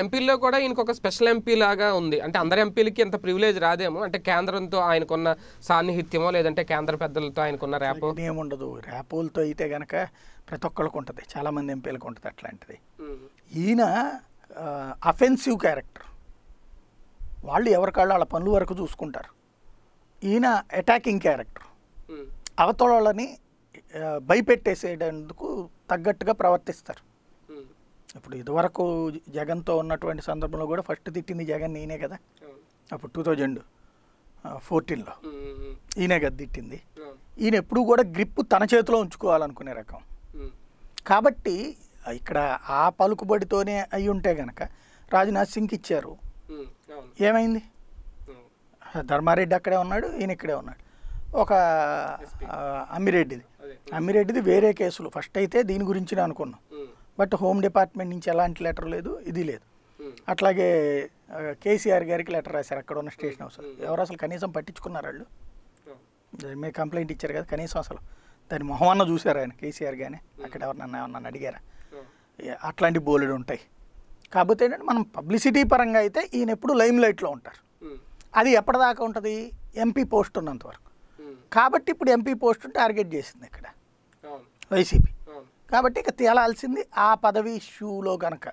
ఎంపీల్లో కూడా ఈయనకు ఒక స్పెషల్ ఎంపీ లాగా ఉంది అంటే అందరు ఎంపీలకి ఇంత ప్రివిలేజ్ రాదేమో అంటే కేంద్రంతో ఆయనకున్న సాన్నిహిత్యమో లేదంటే కేంద్ర పెద్దలతో ఆయనకున్న ర్యాపో ఏముండదు ర్యాపోలతో అయితే గనక ప్రతి ఒక్కరికి ఉంటుంది చాలామంది ఎంపీలకు ఉంటుంది అట్లాంటిది ఈయన అఫెన్సివ్ క్యారెక్టర్ వాళ్ళు ఎవరికాళ్ళు వాళ్ళ పనుల వరకు చూసుకుంటారు ఈయన అటాకింగ్ క్యారెక్టర్ అవతల వాళ్ళని ఆ, భయపెట్టేసేటందుకు తగ్గట్టుగా ప్రవర్తిస్తారు ఇప్పుడు ఇదివరకు జగన్తో ఉన్నటువంటి సందర్భంలో కూడా ఫస్ట్ తిట్టింది జగన్ ఈయనే కదా అప్పుడు టూ థౌజండ్ ఫోర్టీన్లో ఈయనే కదా తిట్టింది ఈయన ఎప్పుడూ కూడా గ్రిప్ తన చేతిలో ఉంచుకోవాలనుకునే రకం కాబట్టి ఇక్కడ ఆ పలుకుబడితోనే అయి ఉంటే గనక రాజ్నాథ్ సింగ్కి ఇచ్చారు ఏమైంది ధర్మారెడ్డి అక్కడే ఉన్నాడు ఈయన ఇక్కడే ఉన్నాడు ఒక ఆ, అమ్మిరెడ్డిది అమ్మిరెడ్డిది వేరే కేసులు ఫస్ట్ అయితే దీని గురించి అనుకున్నాం బట్ హోమ్ డిపార్ట్మెంట్ నుంచి ఎలాంటి లెటర్ లేదు ఇది లేదు అట్లాగే ఆ, కేసీఆర్ గారికి లెటర్ రాశారు అక్కడ ఉన్న స్టేషన్ హౌస్ ఎవరు అసలు కనీసం పట్టించుకున్నారు వాళ్ళు మీరు కంప్లైంట్ ఇచ్చారు కదా కనీసం అసలు దాని మొహమన్న చూశారు ఆయన కేసీఆర్ కానీ అక్కడ ఎవరినన్నా ఏమన్నా అడిగారా ఏ- అట్లాంటి బోలెడు ఉంటాయి కాకపోతే ఏంటంటే మనం పబ్లిసిటీ పరంగా అయితే ఈయన ఎప్పుడు లైమ్ లైట్లో ఉంటారు అది ఎప్పటిదాకా ఉంటుంది ఎంపీ పోస్ట్ ఉన్నంత వరకు కాబట్టి ఇప్పుడు ఎంపీ పోస్ట్ టార్గెట్ చేసింది ఇక్కడ వైసీపీ కాబట్టి ఇక తేలాల్సింది ఆ పదవి ఇష్యూలో గనక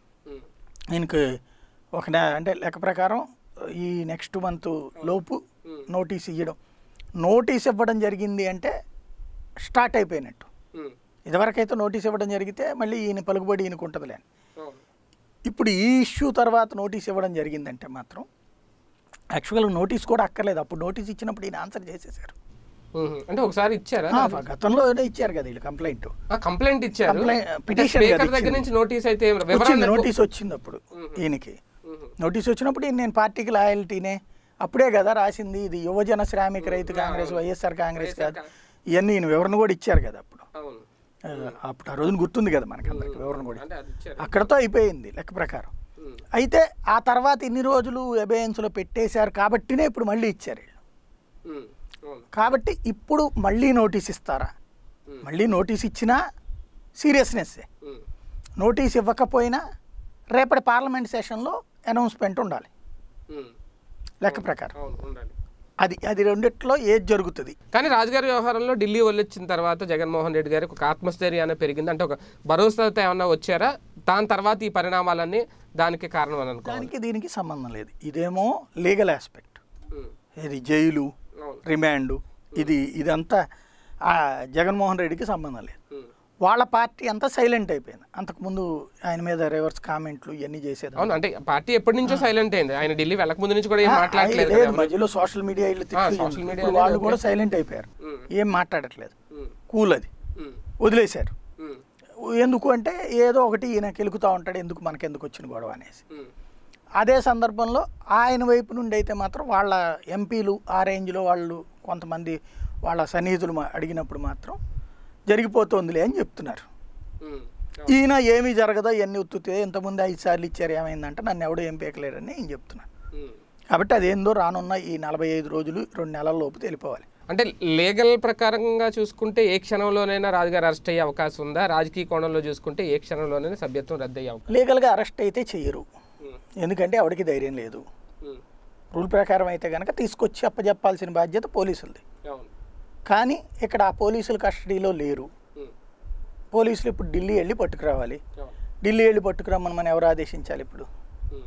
ఈయనకి ఒక నె- అంటే లెక్క ప్రకారం ఈ నెక్స్ట్ మంత్ లోపు నోటీస్ ఇవ్వడం నోటీస్ ఇవ్వడం జరిగింది అంటే స్టార్ట్ అయిపోయినట్టు ఇదివరకైతే నోటీస్ ఇవ్వడం జరిగితే మళ్ళీ ఈయన పలుకుబడి ఈయనకు ఉంటుందిలే అని. ఇప్పుడు ఈ ఇష్యూ తర్వాత నోటీస్ ఇవ్వడం జరిగిందంటే మాత్రం యాక్చువల్గా నోటీస్ కూడా అక్కర్లేదు అప్పుడు నోటీస్ ఇచ్చినప్పుడు ఈయన ఆన్సర్ చేసేసారు అంటే ఒకసారి ఇచ్చారా ఆ, గతంలోనే ఇచ్చారు కదా వీళ్ళు కంప్లైంట్ కంప్లైంట్ ఇచ్చారు Complaint- అంటే petition స్పీకర్ కదా దగ్గర ఇచ్చింది. నుంచి నోటీస్ అయితే ఏం- వచ్చింది వివరాలు నోటీస్ వచ్చింది అప్పుడు ఈయనకి నోటీస్ వచ్చినప్పుడు ఈయన నేను పార్టీకి లాయల్టీనే అప్పుడే కదా రాసింది ఇది యువజన శ్రామిక రైతు కాంగ్రెస్ వైఎస్ఆర్ కాంగ్రెస్ కాదు ఇవన్నీ ఈయన వివరణ కూడా ఇచ్చారు కదా అప్పుడు అవును ఆ, అప్పుడు ఆ రోజున గుర్తుంది కదా మనకి అందరికి వివరణ కూడా అంటే అది ఇచ్చారు అక్కడతో అయిపోయింది లెక్క ప్రకారం ఉమ్. అయితే ఆ తర్వాత ఇన్ని రోజులు అబేయన్స్లో పెట్టేశారు కాబట్టినే ఇప్పుడు మళ్ళీ ఇచ్చారు వీళ్ళు ఉమ్. అవును కాబట్టి ఇప్పుడు మళ్ళీ నోటీస్ ఇస్తారా ఉమ్. మళ్ళీ నోటీస్ ఇచ్చినా సీరియస్నెస్సే ఉమ్. నోటీస్ ఇవ్వకపోయినా రేపటి పార్లమెంట్ సెషన్లో అనౌన్స్మెంట్ ఉండాలి ఉమ్. లెక్క ప్రకారం అవును ఉండాలి అది అది రెండిట్లో ఏది జరుగుతుంది కానీ రాజుగారి వ్యవహారంలో ఢిల్లీ వెళ్ళొచ్చిన తర్వాత జగన్మోహన్ రెడ్డి గారికి ఒక ఆత్మస్థైర్యాన్ని పెరిగింది అంటే ఒక భరోసాతో ఏమన్నా వచ్చారా దాని తర్వాత ఈ పరిణామాలన్నీ దానికి కారణం అని అనుకోవాలి దానికి దీనికి సంబంధం లేదు ఇదేమో లీగల్ ఆస్పెక్ట్ ఉమ్. ఇది జైలు అవును రిమాండ్ ఇది ఇదంతా ఆ జగన్మోహన్ రెడ్డికి సంబంధం లేదు ఉమ్. వాళ్ళ పార్టీ అంతా సైలెంట్ అయిపోయింది అంతకుముందు ఆయన మీద రివర్స్ కామెంట్లు ఇవన్నీ చేసేది అవును అంటే పార్టీ ఎప్పటి నుంచో సైలెంట్ అయింది ఆయన ఢిల్లీ వెళ్ళక ముందు నుంచి కూడా ఏం ఆ, మాట్లాడలేదు లేదు, కదా ఎవరు. మధ్యలో సోషల్ మీడియా ఇల్లు తిట్లు social ఇప్పుడు media వాళ్ళు అనేది కూడా సైలెంట్ అయిపోయారు ఉమ్. ఏం మాట్లాడట్లేదు ఉమ్. కూల్ అది ఉమ్. వదిలేశారు ఉమ్. ఎందుకు అంటే ఏదో ఒకటి ఈయన కెలుకుతూ ఉంటాడు ఎందుకు మనకెందుకు వచ్చిన గొడవ అనేసి ఉమ్. అదే సందర్భంలో ఆయన వైపు నుండి అయితే మాత్రం వాళ్ళ ఎంపీలు ఆ రేంజ్లో వాళ్ళు కొంతమంది వాళ్ళ సన్నిహితులు మా- అడిగినప్పుడు మాత్రం జరిగిపోతోందిలే అని చెప్తున్నారు ఉమ్. ఈయన ఏమీ జరగదా ఇవన్నీ ఉత్తుతే ఇంతకుముందు ఐదు సార్లు ఇచ్చారు ఏమైందంటే నన్ను ఎవడో ఏం పీకలేరని నేను చెప్తున్నాను ఉమ్. కాబట్టి అదేందో రానున్న ఈ నలభై ఐదు రోజులు రెండు నెలల లోపు తెలిపోవాలి అంటే లీగల్ ప్రకారంగా చూసుకుంటే ఏ క్షణంలోనైనా రాజుగారు అరెస్ట్ అయ్యే అవకాశం ఉందా రాజకీయ కోణంలో చూసుకుంటే ఏ క్షణంలోనైనా సభ్యత్వం రద్దు అయ్యే అవకాశం లీగల్గా అరెస్ట్ అయితే చెయ్యరు ఉమ్. ఎందుకంటే ఎవరికి ధైర్యం లేదు ఉమ్. రూల్ ప్రకారం అయితే కనుక తీసుకొచ్చి అప్పజెప్పాల్సిన బాధ్యత పోలీసులది అవును కానీ ఇక్కడ ఆ పోలీసులు కస్టడీలో లేరు ఉమ్. పోలీసులు ఇప్పుడు ఢిల్లీ వెళ్ళి పట్టుకురావాలి అవును ఢిల్లీ వెళ్ళి పట్టుకురమ్మని మనం ఎవరు ఆదేశించాలి ఇప్పుడు ఉమ్.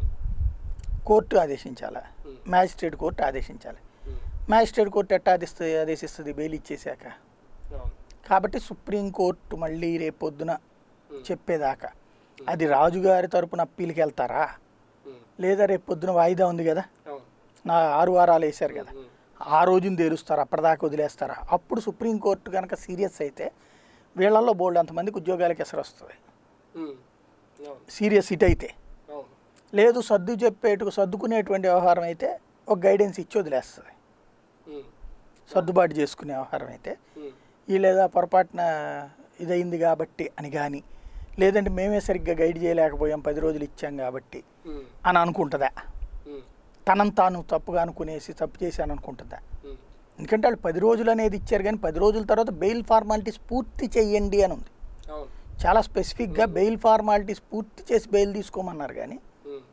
కోర్టు ఆదేశించాలా Hmm. మ్యాజిస్ట్రేట్ కోర్టు ఆదేశించాలి ఉమ్. మ్యాజిస్ట్రేట్ కోర్టు ఎట్టా ఆదేస్తుంది ఆదేశిస్తుంది బెయిల్ ఇచ్చేశాక అవును కాబట్టి సుప్రీంకోర్టు మళ్ళీ రేపు పొద్దున Hmm. చెప్పేదాకా అది రాజుగారి తరపున అప్పీల్కి వెళ్తారా ఉమ్. లేదా రేపు పొద్దున వాయిదా ఉంది కదా అవును నా ఆరు వారాలు వేశారు కదా ఉమ్. ఆ రోజున తేలుస్తారు అప్పటిదాకా వదిలేస్తారా అప్పుడు సుప్రీంకోర్టు కనుక సీరియస్ అయితే వీళ్ళల్లో బోల్డ్ అంతమందికి ఉద్యోగాలకి ఎసరు వస్తుంది ఉమ్. అవును సీరియస్ ఇట్ అయితే అవును లేదు సర్దు చెప్పేటు సర్దుకునేటువంటి వ్యవహారం అయితే ఒక గైడెన్స్ ఇచ్చి వదిలేస్తుంది ఉమ్. సర్దుబాటు చేసుకునే వ్యవహారం అయితే ఉమ్. ఈ లేదా పొరపాటున ఇదయింది కాబట్టి అని కానీ లేదంటే మేమే సరిగ్గా గైడ్ చేయలేకపోయాం పది రోజులు ఇచ్చాం కాబట్టి ఉమ్. అని అనుకుంటుందా ఉమ్. తనను తాను తప్పుగా అనుకునేసి తప్పు చేశాను అనుకుంటుందా ఉమ్. ఎందుకంటే వాళ్ళు పది రోజులు అనేది ఇచ్చారు కానీ పది రోజుల తర్వాత బెయిల్ ఫార్మాలిటీస్ పూర్తి చెయ్యండి అని ఉంది అవును చాలా స్పెసిఫిక్గా బెయిల్ ఫార్మాలిటీస్ పూర్తి చేసి బెయిల్ తీసుకోమన్నారు కానీ ఉమ్.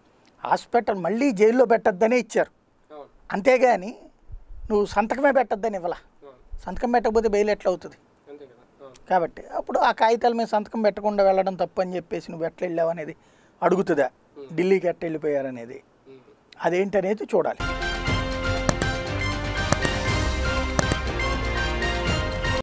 హాస్పిటల్ మళ్ళీ జైల్లో పెట్టద్దనే ఇచ్చారు అవును అంతేగాని నువ్వు సంతకమే పెట్టద్దని ఇవ్వాల అవును సంతకం పెట్టకపోతే బెయిల్ ఎట్లా అవుతుంది అంతే కదా అవును కాబట్టి అప్పుడు ఆ కాగితాల మీద సంతకం పెట్టకుండా వెళ్ళడం తప్పు అని చెప్పేసి నువ్వు ఎట్లా వెళ్ళావు అనేది అడుగుతుందా ఢిల్లీకి ఎట్లా వెళ్ళిపోయారనేది ఉమ్. అదేంటనేది చూడాలి